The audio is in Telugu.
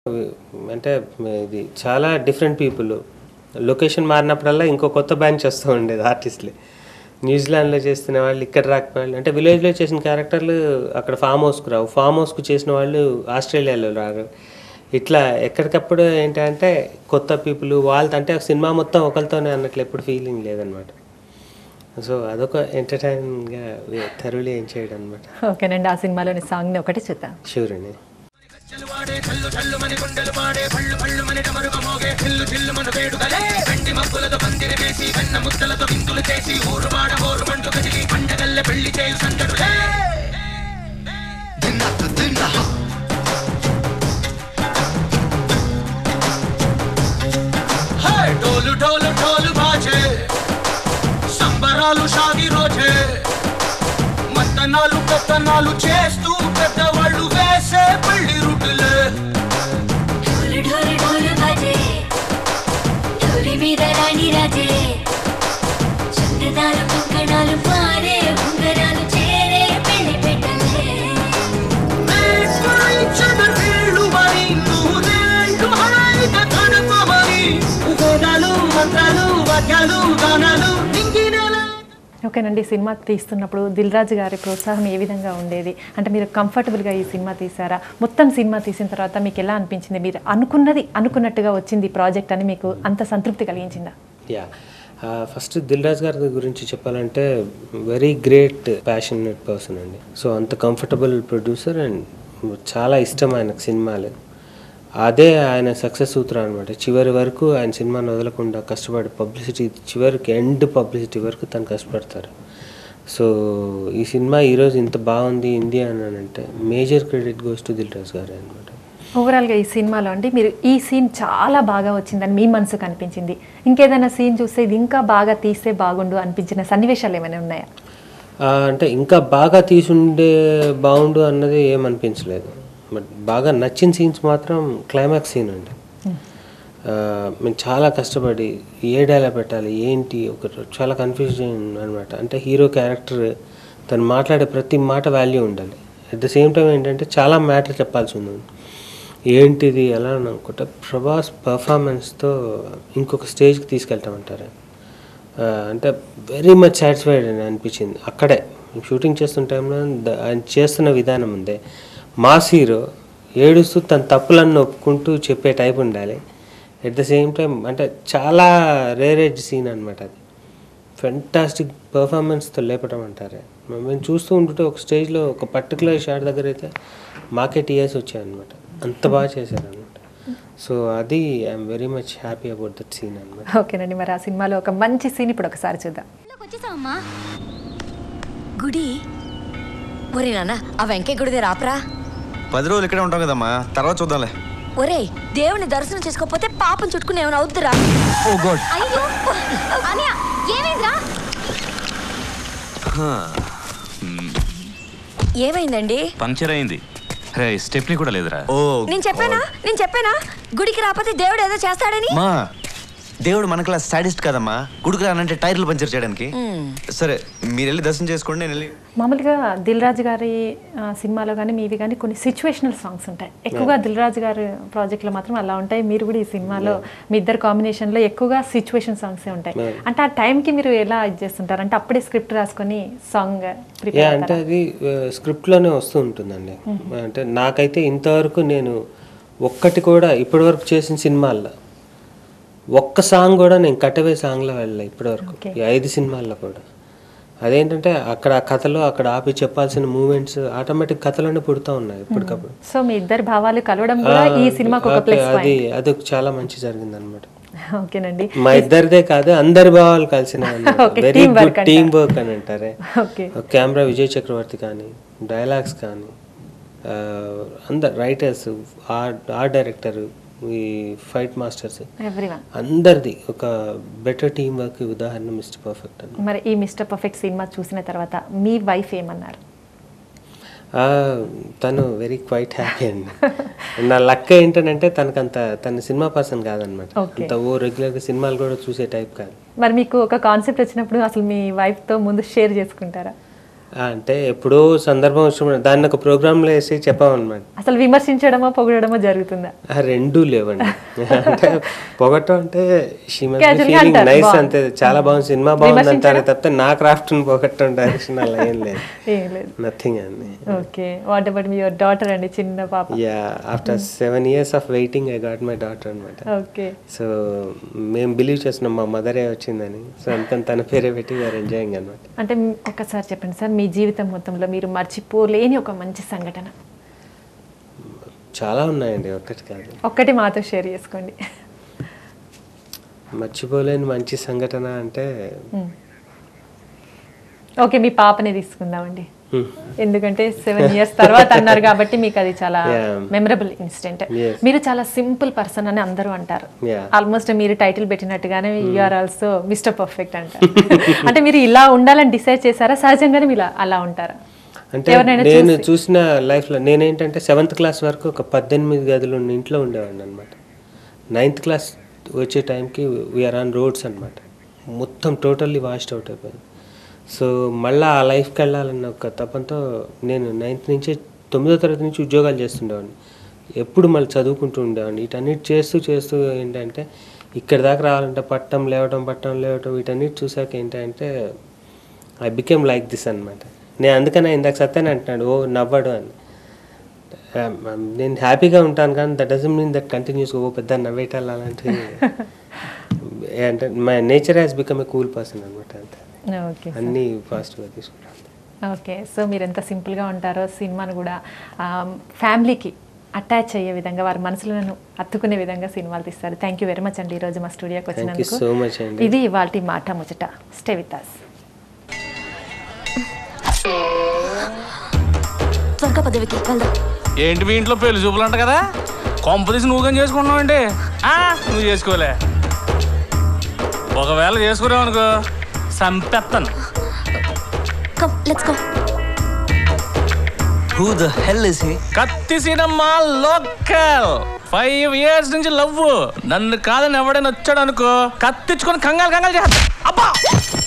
అంటే ఇది చాలా డిఫరెంట్ పీపుల్ లొకేషన్ మారినప్పుడల్లా ఇంకో కొత్త బ్యాంచ్ వస్తూ ఉండేది ఆర్టిస్టులు న్యూజిలాండ్లో చేస్తున్న వాళ్ళు ఇక్కడ రాకపోవాలి అంటే విలేజ్లో చేసిన క్యారెక్టర్లు అక్కడ ఫామ్ హౌస్కు రావు ఫామ్ హౌస్కు చేసిన వాళ్ళు ఆస్ట్రేలియాలో రారు ఇట్లా ఎక్కడికప్పుడు ఏంటంటే కొత్త పీపుల్ వాళ్ళతో అంటే సినిమా మొత్తం ఒకరితోనే అన్నట్లు ఎప్పుడు ఫీలింగ్ లేదనమాట సో అదొక ఎంటర్టైన్గా థరులీ ఏం చేయడం అనమాట ఓకేనండి ఆ సినిమాలోని సాంగ్ని ఒకటి చూద్దాం షూర్ అండి హే డోలు డోలు డోలు బాజే సంబరాలు షాది రోజే మత్తనాలు పెత్తనాలు చేస్తూ పెద్దవాళ్ళు వేసే పెళ్లి రుట్టులే ढोल ढोल ढोल बाजे ढोली మీద రాణి రాజే చందనాలు కంకణాలు పారే ఉంగరాలు చేరే పెళ్లి పెట్టలే మేస్మరించదర్ వీళ్ళు మరి నూరేళ్ళు హాయిగ గడపమని వేదాలు మంత్రాలు వాక్యాలు గానాలు నింగినేలా ఓకేనండి ఈ సినిమా తీస్తున్నప్పుడు దిల్ రాజు గారి ప్రోత్సాహం ఏ విధంగా ఉండేది అంటే మీరు కంఫర్టబుల్గా ఈ సినిమా తీసారా మొత్తం సినిమా తీసిన తర్వాత మీకు ఎలా అనిపించింది మీరు అనుకున్నది అనుకున్నట్టుగా వచ్చింది ఈ ప్రాజెక్ట్ అని మీకు అంత సంతృప్తి కలిగించిందా యా ఫస్ట్ దిల్ రాజ్ గారి గురించి చెప్పాలంటే వెరీ గ్రేట్ ప్యాషనెట్ పర్సన్ అండి సో అంత కంఫర్టబుల్ ప్రొడ్యూసర్ అండ్ చాలా ఇష్టం ఆయనకు సినిమాలు అదే ఆయన సక్సెస్ సూత్రం అనమాట చివరి వరకు ఆయన సినిమాను వదలకుండా కష్టపడి పబ్లిసిటీ చివరికి ఎండ్ పబ్లిసిటీ వరకు తను కష్టపడతారు సో ఈ సినిమా ఈరోజు ఇంత బాగుంది ఇండియా అని అంటే major credit goes to Dil Raj గారే అనమాట ఓవరాల్గా ఈ సినిమాలో అండి మీరు ఈ సీన్ చాలా బాగా వచ్చిందని మీ మనసుకు అనిపించింది ఇంకేదైనా సీన్ చూస్తే ఇది ఇంకా బాగా తీస్తే బాగుండు అనిపించిన సన్నివేశాలు ఏమైనా ఉన్నాయా ఆ, అంటే ఇంకా బాగా తీసుండే బాగుండు అన్నది ఏమనిపించలేదు బట్ బాగా నచ్చిన సీన్స్ మాత్రం క్లైమాక్స్ సీన్ అండి ఆ, మేము చాలా కష్టపడి ఏ డైలాగ్ పెట్టాలి ఏంటి ఒక చాలా కన్ఫ్యూజన్ అనమాట అంటే హీరో క్యారెక్టర్ తను మాట్లాడే ప్రతి మాట వాల్యూ ఉండాలి అట్ ద సేమ్ టైం ఏంటంటే చాలా మ్యాటర్ చెప్పాల్సి ఉంది ఏంటిది ఎలా అని అనుకుంటే ప్రభాస్ పర్ఫార్మెన్స్తో ఇంకొక స్టేజ్కి తీసుకెళ్తామంటారు ఆ, అంటే వెరీ మచ్ సాటిస్ఫైడ్ అని అనిపించింది అక్కడే షూటింగ్ చేస్తున్న టైంలో ద- ఆయన చేస్తున్న విధానం ఉందే మాస్ హీరో ఏడుస్తూ తన తప్పులన్నీ ఒప్పుకుంటూ చెప్పే టైప్ ఉండాలి ఎట్ ద సేమ్ టైం అంటే చాలా రేరేజ్ సీన్ అనమాట అది ఫెంటాస్టిక్ పర్ఫార్మెన్స్తో లేపడం అంటారే మేము చూస్తూ ఉంటుంటే ఒక స్టేజ్లో ఒక పర్టికులర్ షాట్ దగ్గర అయితే మాకే టీఎస్ వచ్చాయన్నమాట అంత బాగా చేశారనమాట సో అది I'm very much happy about that scene అనమాట ఓకేనండి మరి ఆ సినిమాలో ఒక మంచి సీన్ ఇప్పుడు ఒకసారి చూద్దాం ఇంట్లోకి వచ్చేసావమ్మా గుడి ఒరే నాన్న ఆ వెంకయ్య గుడిదే రాపరా పది రోజులు ఇక్కడే ఉంటాం కదమ్మా తర్వాత చూద్దాంలే ఒరే దేవుని దర్శనం చేసుకోకపోతే పాపం చుట్టుకుని ఏమైనా అవుద్దురా ఓ గాడ్ అయ్యో అనియా ఏమైందిరా ఏమైందండి పంక్చర్ అయింది రే స్టెప్ని కూడా లేదురా ఓ నేను చెప్పానా నేను చెప్పానా గుడికి రాకపోతే దేవుడు ఏదో చేస్తాడని మా దేవుడు మనకలా సాడిస్ట్ కదమ్మా గుడికి రానంటే టైర్లు పంచర్ చేయడానికి సరే మీరు వెళ్ళి దర్శనం చేసుకోండి నేను వెళ్ళి మామూలుగా దిల్ రాజు గారి ఆ, సినిమాలో కానీ మీవి కానీ కొన్ని సిచ్యువేషనల్ సాంగ్స్ ఉంటాయి ఎక్కువగా దిల్ రాజు గారి ప్రాజెక్ట్లో మాత్రం అలా ఉంటాయి మీరు కూడా ఈ సినిమాలో మీ ఇద్దరు కాంబినేషన్లో ఎక్కువగా సిచ్యువేషన్ సాంగ్సే ఉంటాయి అంటే ఆ టైంకి మీరు ఎలా ఇది చేస్తుంటారు అంటే అప్పుడే స్క్రిప్ట్ రాసుకొని సాంగ్ యా ప్రిపేర్ అంటే అది స్క్రిప్ట్లోనే వస్తూ ఉంటుందండి అంటే నాకైతే ఇంతవరకు నేను ఒక్కటి కూడా ఇప్పటివరకు చేసిన సినిమాల్లో ఒక్క సాంగ్ కూడా నేను కట్టవే సాంగ్లో వెళ్ళలే ఇప్పటివరకు Okay. ఈ ఐదు సినిమాల్లో కూడా అదేంటంటే అక్కడ ఆ కథలో అక్కడ ఆపి చెప్పాల్సిన మూమెంట్స్ ఆటోమేటిక్ కథలోనే పుడుతూ ఉన్నాయి ఇప్పటికప్పుడు సో మీ ఇద్దరు భావాలు కలవడం కూడా ఈ సినిమాకి ఒక ఓకే, ప్లస్ అది పాయింట్ అది ఒక చాలా మంచి జరిగింది అనమాట ఓకేనండి మా ఇద్దరిదే కాదు అందరి భావాలు కలిసిన Okay, very team work good team work అని అంటారే ఓకే కెమెరా విజయ్ చక్రవర్తి కానీ డైలాగ్స్ కానీ ఆ, అందరు రైటర్స్ ఆర్ట్ ఆర్ట్ డైరెక్టర్ ఈ ఫైట్ మాస్టర్స్ ఎవ్రీవన్ అందరిది ఒక బెటర్ టీమ్ వర్క్ ఉదాహరణ మిస్టర్ పర్ఫెక్ట్ అని మరి ఈ మిస్టర్ పర్ఫెక్ట్ సినిమా చూసిన తర్వాత మీ వైఫ్ ఏమన్నారు ఆ, తను వెరీ క్వైట్ హ్యాపీ అండి నా లక్ ఏంటంటే తనకు అంత తన సినిమా పర్సన్ కాదనమాట Okay. అంత ఓ రెగ్యులర్గా సినిమాలు కూడా చూసే టైప్ కాదు మరి మీకు ఒక కాన్సెప్ట్ వచ్చినప్పుడు అసలు మీ వైఫ్తో ముందు షేర్ చేసుకుంటారా అంటే ఎప్పుడో సందర్భం వచ్చినప్పుడు దాన్ని ఒక ప్రోగ్రాంలో వేసి చెప్పామన్నమాట అసలు విమర్శించడమో పొగడమో జరుగుతుందా ఆ రెండూ లేవండి అంటే పొగటం అంటే Casual గా ఫీలింగ్ అంటారు, నైస్ బాగుంది. అంతే చాలా బాగుంది సినిమా బాగుంది విమర్శించడం? అంటారు తప్పితే నా క్రాఫ్ట్ పొగట్టం డైరెక్షన్ అలా ఏం లేదు ఏం లేదు నథింగ్ అండి ఓకే వాట్ అబౌట్ మీ యువర్ డాటర్ అండి చిన్న పాప yeah after seven years of waiting I got my daughter అనమాట ఓకే సో మేము బిలీవ్ చేస్తున్నాం మా మదరే వచ్చిందని సో అంత తన పేరే పెట్టి వీఆర్ ఎంజాయింగ్ అనమాట అంటే మ్- ఒక్కసారి చెప్పండి సార్ మీ జీవితం మొత్తంలో మీరు మర్చిపోలేని ఒక మంచి సంఘటన చాలా ఉన్నాయండి ఒక్కటి కాదు ఒక్కటి మాతో షేర్ చేసుకోండి మర్చిపోలేని మంచి సంఘటన అంటే ఓకే మీ పాపని తీసుకుందామండి Hmm. ఎందుకంటే సెవెన్ ఇయర్స్ తర్వాత అన్నారు కాబట్టి మీకు అది చాలా Yeah. Memorable incident Yes. మీరు చాలా సింపుల్ పర్సన్ అని అందరూ అంటారు Yeah. ఆల్మోస్ట్ మీరు టైటిల్ పెట్టినట్టుగానే యూఆర్ ఆల్సో మిస్టర్ పర్ఫెక్ట్ అంటారు అంటే మీరు ఇలా ఉండాలని డిసైడ్ చేశారా సహజంగానే మీరు ఇలా- అలా ఉంటారా అంటే ఎవరినైనా నేను చూసి? చూసిన లైఫ్లో నేనేంటంటే సెవెంత్ క్లాస్ వరకు ఒక పద్దెనిమిది గదులు ఉన్న ఇంట్లో ఉండేవాడిని అనమాట నైన్త్ క్లాస్ వచ్చే టైంకి వీఆర్ ఆన్ రోడ్స్ అనమాట మొత్తం టోటల్లీ వాష్డ్ అవుట్ అయిపోయింది సో మళ్ళీ ఆ లైఫ్కి వెళ్ళాలన్న ఒక తపంతో నేను నైన్త్ నుంచి తొమ్మిదో తరగతి నుంచి ఉద్యోగాలు చేస్తుండేవాడిని ఎప్పుడు మళ్ళీ చదువుకుంటూ ఉండేవాడిని వీటన్నిటి చేస్తూ చేస్తూ ఏంటంటే ఇక్కడి దాకా రావాలంటే పట్టం లేవటం పట్టం లేవటం వీటన్నిటి చూసాక ఏంటంటే ఐ బికేమ్ లైక్ దిస్ అనమాట నేను అందుకనే ఇందాక సత్యాన్ని అంటున్నాడు ఓ నవ్వడు అని Um, um, నేను హ్యాపీగా ఉంటాను కానీ that doesn't mean that continues ఓ పెద్ద నవ్వేటాలు అలాంటివి అంటే my nature has become a cool person అనమాట అంతే ఓకే అన్నీ పాజిటివ్గా తీసుకుంటాను ఓకే సో మీరు ఎంత సింపుల్గా ఉంటారో సినిమాను కూడా ఫ్యామిలీకి అటాచ్ అయ్యే విధంగా వారి మనసులను హత్తుకునే విధంగా సినిమాలు తీస్తారు థ్యాంక్ యూ వెరీ మచ్ అండి ఈరోజు మా స్టూడియోకి థ్యాంక్ యూ వచ్చినందుకు సో మచ్ అండి ఇది ఇవాళ మాట ముచ్చట స్టే విత్ అస్ త్వరగా పదవికి వెళ్దాం ఏంటి మీ ఇంట్లో పెళ్లి చూపులు అంట కదా కొంపదీసి నువ్వు కానీ చేసుకున్నావండి ఆ, నువ్వు చేసుకోలే ఒకవేళ చేసుకున్నావు అనుకో సంపెత్తాను come let's go who the hell is he కత్తి సినిమా లోకల్ ఫైవ్ ఇయర్స్ నుంచి లవ్ నన్ను కాదని ఎవడైనా వచ్చాడు అనుకో కత్తిచ్చుకొని కంగాలు కంగాలు చేస్తా అబ్బా